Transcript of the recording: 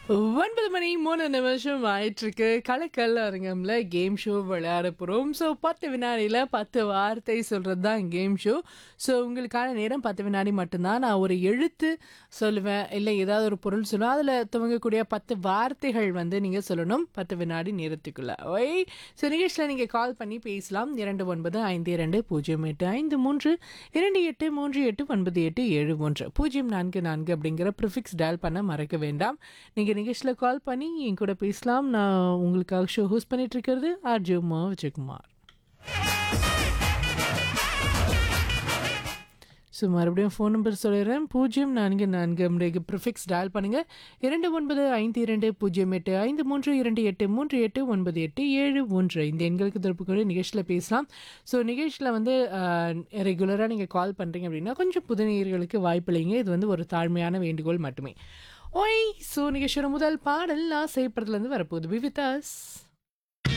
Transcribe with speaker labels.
Speaker 1: ஒன்பது மணி மூணு நிமிஷம் ஆயிட்டிருக்கு கலக்கல் அரங்கம்ல கேம் ஷோ விளையாட போகிறோம் ஸோ பத்து வினாடியில் பத்து வார்த்தை சொல்கிறது தான் கேம் ஷோ ஸோ உங்களுக்கான நேரம் பத்து வினாடி மட்டும்தான் நான் ஒரு எழுத்து சொல்லுவேன் இல்லை ஏதாவது ஒரு பொருள் சொல்லுவேன் அதில் துவங்கக்கூடிய பத்து வார்த்தைகள் வந்து நீங்கள் சொல்லணும் பத்து வினாடி நேரத்துக்குள்ள ஒய் ஸோ நிகழ்ச்சியில் நீங்கள் கால் பண்ணி பேசலாம் இரண்டு ஒன்பது ஐந்து இரண்டு பூஜ்ஜியம் எட்டு ஐந்து மூன்று இரண்டு எட்டு மூன்று எட்டு ஒன்பது எட்டு ஏழு மூன்று பூஜ்ஜியம் நான்கு நான்கு அப்படிங்கிற ப்ரிஃபிக்ஸ் டயல் பண்ண மறக்க வேண்டாம் நீங்கள் நிகழ்ச்சியில் கால் பண்ணி என் கூட பேசலாம் நான் உங்களுக்காக ஷோ ஹோஸ்ட் பண்ணிட்டு இருக்கிறது ஆர்ஜி உமா விஜயகுமார் ஸோ மறுபடியும் ஃபோன் நம்பர் சொல்லிடுறேன் பூஜ்ஜியம் நான்கு நான்கு அப்படிங்க ப்ரிஃபிக்ஸ் டயல் பண்ணுங்கள் இரண்டு ஒன்பது ஐந்து இரண்டு பூஜ்ஜியம் எட்டு ஐந்து மூன்று இரண்டு எட்டு மூன்று எட்டு ஒன்பது எட்டு ஏழு ஒன்று இந்த எண்களுக்கு தொடர்பு கூட நிகழ்ச்சியில் பேசலாம் ஸோ நிகழ்ச்சியில் வந்து ரெகுலராக நீங்கள் கால் பண்ணுறீங்க அப்படின்னா கொஞ்சம் புது நேயர்களுக்கு வாய்ப்பில்லைங்க இது வந்து ஒரு தாழ்மையான வேண்டுகோள் மட்டுமே ஓய் ஸோ நிகழ்ச்சியோட முதல் பாடல் ஆசைப்படுறதுலேருந்து வரப்போகுது பி வித் அஸ்